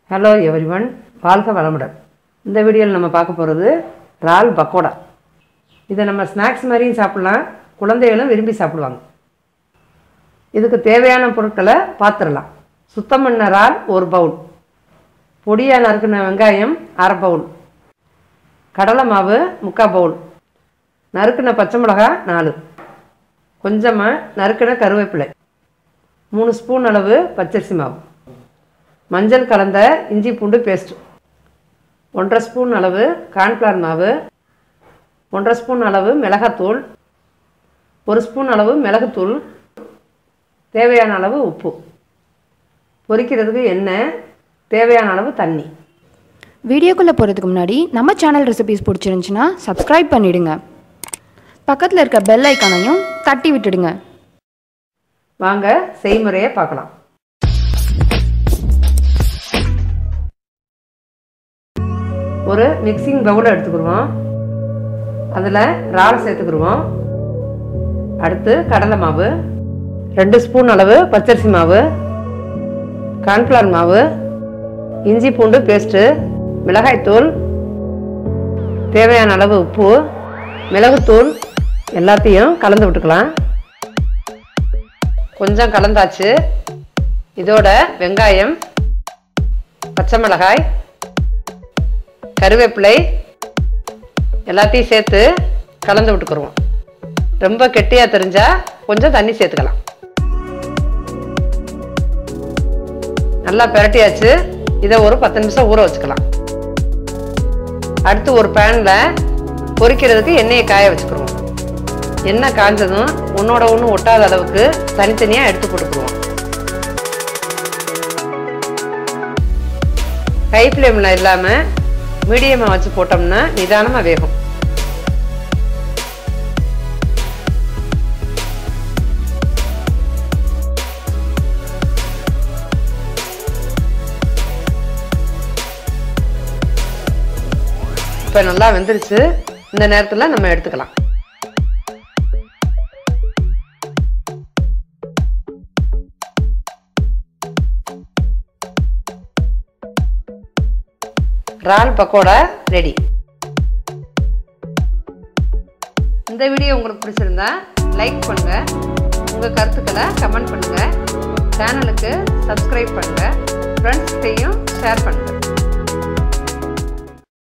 hello everyone வாழ்க வளமுடன் இந்த வீடியோவில் நம்ம பார்க்க போகிறது இறால் பக்கோடா இதை நம்ம ஸ்நாக்ஸ் மாதிரியும் சாப்பிட்லாம் குழந்தைகளும் விரும்பி சாப்பிடுவாங்க இதுக்கு தேவையான பொருட்களை பார்த்துடலாம் சுத்தம் பண்ண இறால் ஒரு பவுல் பொடியாக நறுக்கின வெங்காயம் அரை பவுல் கடலை மாவு முக்கால் பவுல் நறுக்கின பச்சை மிளகாய் நாலு கொஞ்சமாக நறுக்கின கருவேப்பிலை மூணு ஸ்பூன் அளவு பச்சரிசி மாவு மஞ்சள் கலந்த இஞ்சி பூண்டு பேஸ்ட் ஒன்றரை ஸ்பூன் அளவு கார்ன்ஃப்ளவர் மாவு ஒன்றரை ஸ்பூன் அளவு மிளகாத்தூள் ஒரு ஸ்பூன் அளவு மிளகுத்தூள் தேவையான அளவு உப்பு பொரிக்கிறதுக்கு எண்ணெய் தேவையான அளவு தண்ணி வீடியோக்குள்ளே போகிறதுக்கு முன்னாடி நம்ம சேனல் ரெசிபிஸ் பிடிச்சிருந்துச்சுன்னா சப்ஸ்கிரைப் பண்ணிடுங்க பக்கத்தில் இருக்க பெல் ஐக்கானையும் தட்டி விட்டுடுங்க வாங்க செய்முறையை பார்க்கலாம் ஒரு மிக்சிங் பவுலை எடுத்துக்கிடுவோம் அதில் இறால் சேர்த்துக்கிடுவோம் அடுத்து கடலை மாவு ரெண்டு ஸ்பூன் அளவு பச்சரிசி மாவு கார்ன்ஃப்ளவர் மாவு இஞ்சி பூண்டு பேஸ்ட்டு மிளகாய்த்தூள் தேவையான அளவு உப்பு மிளகுத்தூள் எல்லாத்தையும் கலந்து விட்டுக்கலாம் கொஞ்சம் கலந்தாச்சு இதோட வெங்காயம் பச்சை மிளகாய் கருவேப்பிலை எல்லாத்தையும் சேர்த்து கலந்து விட்டுக்குருவோம் ரொம்ப கெட்டியாக தெரிஞ்சா கொஞ்சம் தண்ணி சேர்த்துக்கலாம் நல்லா பிரட்டியாச்சு இதை ஒரு பத்து நிமிஷம் ஊற வச்சுக்கலாம் அடுத்து ஒரு பேனில் பொரிக்கிறதுக்கு எண்ணெயை காய வச்சுக்கிருவோம் எண்ணெய் காஞ்சதும் ஒன்றோட ஒன்று ஒட்டாத அளவுக்கு தனித்தனியாக எடுத்து போட்டுக்குருவோம் ஹை ஃப்ளேமில் இல்லாமல் மீடியமாக வச்சு போட்டோம்னா நிதானமாக வேகும் இப்போ நல்லா வெந்துருச்சு இந்த நேரத்தில் நம்ம எடுத்துக்கலாம் இறால் பக்கோடா ரெடி இந்த வீடியோ உங்களுக்கு பிடிச்சிருந்தா லைக் பண்ணுங்க உங்க கருத்துக்களை கமெண்ட் பண்ணுங்க சேனலுக்கு சப்ஸ்கிரைப் பண்ணுங்க ஃப்ரெண்ட்ஸ்கிட்டையும் ஷேர் பண்ணுங்க